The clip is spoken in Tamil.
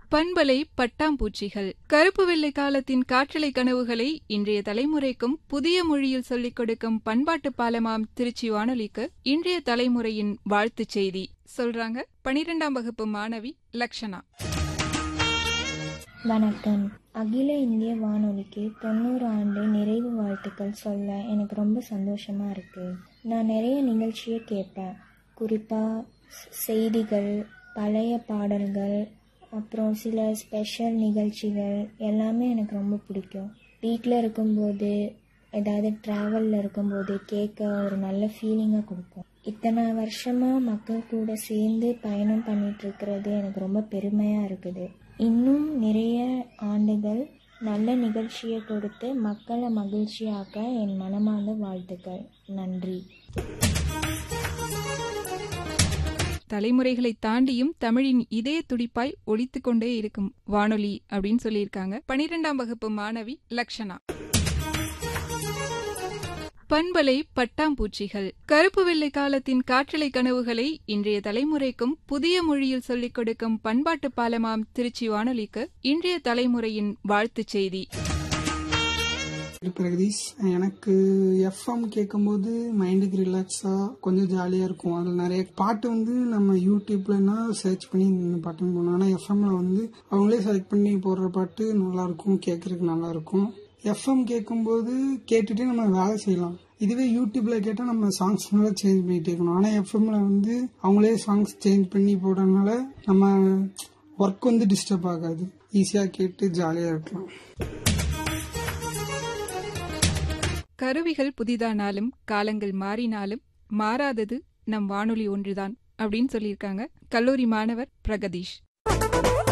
பண்பலை பட்டாம்பூச்சிகள் கருப்பு வெள்ளை காலத்தின் காற்றலை கனவுகளை இன்றைய தலைமுறைக்கும் புதிய மொழியில் சொல்லிக் கொடுக்கும் பண்பாட்டு பாலமாம் திருச்சி வானொலிக்கு இன்றைய தலைமுறையின் வாழ்த்துச் செய்தி சொல்றாங்க பனிரெண்டாம் வகுப்பு மாணவி லக்ஷனா வணக்கம் அகில இந்திய வானொலிக்கு தொண்ணூறு ஆண்டு நிறைவு வாழ்த்துக்கள் சொல்ல எனக்கு ரொம்ப சந்தோஷமா இருக்கு நான் நிறைய நிகழ்ச்சியை கேட்பேன் குறிப்பாக செய்திகள் பழைய பாடல்கள் அப்புறம் சில ஸ்பெஷல் நிகழ்ச்சிகள் எல்லாமே எனக்கு ரொம்ப பிடிக்கும் வீட்டில் இருக்கும்போது ஏதாவது ட்ராவலில் இருக்கும்போது கேட்க ஒரு நல்ல ஃபீலிங்கை கொடுக்கும் இத்தனை வருஷமாக மக்கள் கூட சேர்ந்து பயணம் பண்ணிட்டு இருக்கிறது எனக்கு ரொம்ப பெருமையாக இருக்குது இன்னும் நிறைய ஆண்டுகள் நல்ல நிகழ்ச்சியை கொடுத்து மக்களை மகிழ்ச்சியாக்க என் மனமார்ந்த வாழ்த்துக்கள் நன்றி தலைமுறைகளை தாண்டியும் தமிழின் இதய துடிப்பாய் ஒலித்துக் கொண்டே இருக்கும் வானொலி அப்படின்னு சொல்லியிருக்காங்க பனிரெண்டாம் வகுப்பு மாணவி லக்ஷனா பண்பலை பட்டாம்பூச்சிகள் கருப்பு வெள்ளை காலத்தின் காற்றலை கனவுகளை இன்றைய தலைமுறைக்கும் புதிய மொழியில் சொல்லிக் கொடுக்கும் பண்பாட்டு பாலமாம் திருச்சி வானொலிக்கு இன்றைய தலைமுறையின் வாழ்த்துச் செய்தி பிரகதீஷ் எனக்கு எஃப்எம் கேட்கும்போது மைண்டுக்கு ரிலாக்ஸாக கொஞ்சம் ஜாலியாக இருக்கும் அதில் நிறைய பாட்டு வந்து நம்ம யூடியூப்லனா சர்ச் பண்ணி இந்த பாட்டுன்னு போனோம் ஆனால் எஃப்எம்ல வந்து அவங்களே செலக்ட் பண்ணி போடுற பாட்டு நல்லாயிருக்கும் கேட்குறதுக்கு நல்லாயிருக்கும் எஃப்எம் கேட்கும்போது கேட்டுட்டு நம்ம வேலை செய்யலாம் இதுவே யூடியூப்ல கேட்டால் நம்ம சாங்ஸ் நல்லா சேஞ்ச் பண்ணிட்டே இருக்கணும் ஆனால் எஃப்எம்ல வந்து அவங்களே சாங்ஸ் சேஞ்ச் பண்ணி போடுறதுனால நம்ம ஒர்க் வந்து டிஸ்டர்ப் ஆகாது ஈஸியாக கேட்டு ஜாலியாக இருக்கலாம் கருவிகள் புதிதானாலும் காலங்கள் மாறினாலும் மாறாதது நம் வானொலி ஒன்றுதான் அப்படின்னு சொல்லியிருக்காங்க கல்லூரி மாணவர் பிரகதீஷ்